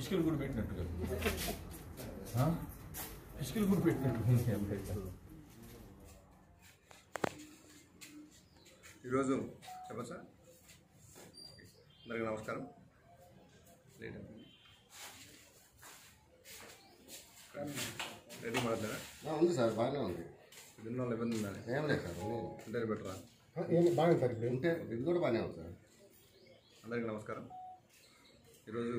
పిసికలు కూడా పెట్టినట్టుగా ఆ? పిసికలు కూడా పెట్టినట్టు ఉంది అబ్బాయి. ఈరోజు చెప్పచ్చా అందరికీ నమస్కారం లేట్ రెడీ మాట్లాడారా ఆ, ఉంది సార్ బాగానే ఉంది దీనిలో ఇబ్బంది ఉందని ఏం లేదు సార్ ఉంది. అందరికి బెటరా ఏం బాగుంది సార్ ఇప్పుడు ఉంటే ఇది కూడా బాగానే ఉంది సార్ అందరికీ నమస్కారం ఈరోజు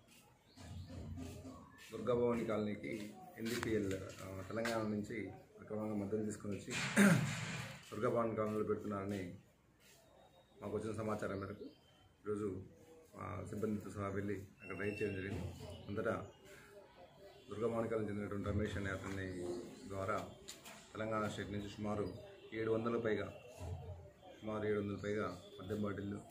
దుర్గాభవాని కాలనీకి ఎన్డీపీఎల్ తెలంగాణ నుంచి అక్రమంగా మద్దతు తీసుకొని వచ్చి దుర్గాభవాని కాలనీలో పెడుతున్నారని మాకు వచ్చిన సమాచారం మేరకు ఈరోజు మా సిబ్బందితో సహా వెళ్ళి అక్కడ రైడ్ చేయడం జరిగింది అంతటా దుర్గాభవాని కాలనీ చెందినటువంటి రమేష్ అనే అతని ద్వారా తెలంగాణ స్టేట్ నుంచి సుమారు ఏడు వందల పైగా సుమారు ఏడు వందల పైగా మద్యం బాటిళ్ళు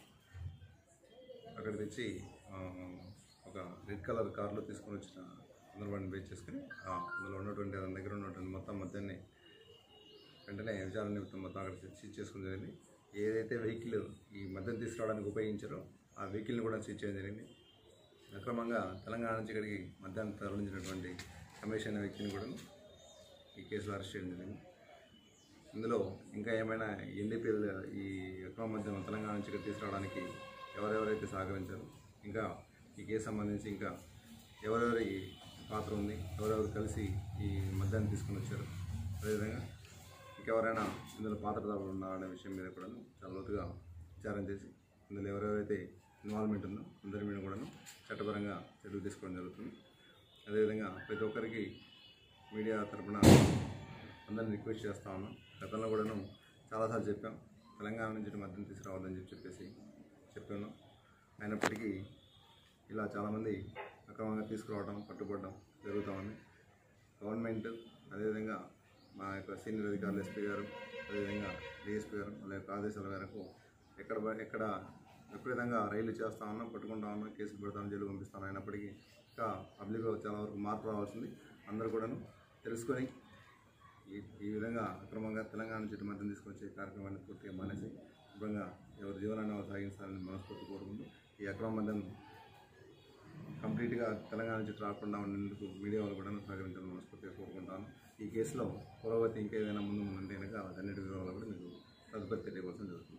అక్కడ తెచ్చి ఆ, ఒక రెడ్ కలర్ కార్లో తీసుకొని వచ్చిన సందర్భాన్ని బేస్ చేసుకుని ఆ, అందులో ఉన్నటువంటి అతని దగ్గర ఉన్నటువంటి మొత్తం మద్యాన్ని వెంటనే విచారణ నిమిత్తం మొత్తం అక్కడ సీజ్ చేసుకోవడం జరిగింది ఏదైతే వెహికల్ ఈ మద్యం తీసుకురావడానికి ఉపయోగించారో ఆ వెహికల్ని కూడా సీజ్ చేయడం జరిగింది అక్రమంగా తెలంగాణ నుంచి ఇక్కడికి మద్యాన్ని తరలించినటువంటి రమేష్ అనే వ్యక్తిని కూడా ఈ కేసులో అరెస్ట్ చేయడం జరిగింది ఇందులో ఇంకా ఏమైనా ఎన్డీపీఎల్ ఈ అక్రమ మద్యం తెలంగాణ నుంచి ఇక్కడ తీసుకురావడానికి ఎవరెవరైతే సహకరించారో ఇంకా ఈ కేసు సంబంధించి ఇంకా ఎవరెవరి పాత్ర ఉంది ఎవరెవరు కలిసి ఈ మద్యాన్ని తీసుకుని వచ్చారు అదేవిధంగా ఇంకెవరైనా ఇందులో పాత్రదారులు ఉన్నారనే విషయం మీద కూడా చాలా లోతుగా విచారం చేసి ఇందులో ఎవరెవరైతే ఇన్వాల్వ్మెంట్ ఉందో అందరి మీద కూడాను చట్టపరంగా చర్యలు తీసుకోవడం జరుగుతుంది అదేవిధంగా ప్రతి ఒక్కరికి మీడియా తరపున అందరిని రిక్వెస్ట్ చేస్తా ఉన్నాం గతంలో కూడాను చాలాసార్లు చెప్పాం తెలంగాణ నుంచి ఇటు మద్యం తీసుకురావద్దని చెప్పి చెప్పేసి చెప్పాను అయినప్పటికీ ఇలా చాలామంది అక్రమంగా తీసుకురావడం పట్టుబడడం జరుగుతూ ఉంది గవర్నమెంట్ అదేవిధంగా మా యొక్క సీనియర్ అధికారులు ఎస్పీ గారు అదేవిధంగా డిఎస్పీ గారు వాళ్ళ యొక్క ఆదేశాల మేరకు ఎక్కడ ప- ఎక్కడ విపరీతంగా రైలు చేస్తా ఉన్నాం పట్టుకుంటా ఉన్నాం కేసులు పెడతాం జైలు పంపిస్తాం అయినప్పటికీ ఇంకా పబ్లిక్లో చాలా వరకు మార్పు రావాల్సింది అందరూ కూడాను తెలుసుకొని ఈ ఈ విధంగా అక్రమంగా తెలంగాణ నుంచి ఇటు మద్యం తీసుకొచ్చే కార్యక్రమాన్ని పూర్తిగా మానేసి శుభ్రంగా ఎవరి జీవనాన్ని వారు సాగించాలని మనస్ఫూర్తి కోరుకుంటూ ఈ అక్రమ మద్యం కంప్లీట్గా తెలంగాణ నుంచి ఇటు రాకుండా ఉండేందుకు మీడియా వాళ్ళు కూడా సహకరించాలని మనస్ఫూర్తిగా కోరుకుంటాను ఈ కేసులో పురోగతి ఇంకా ఏదైనా ముందు ముందు ఉంటే కనుక అన్నిటి వివరాలు కూడా మీకు తదుపరి తెలియవలసిన జరుగుతుంది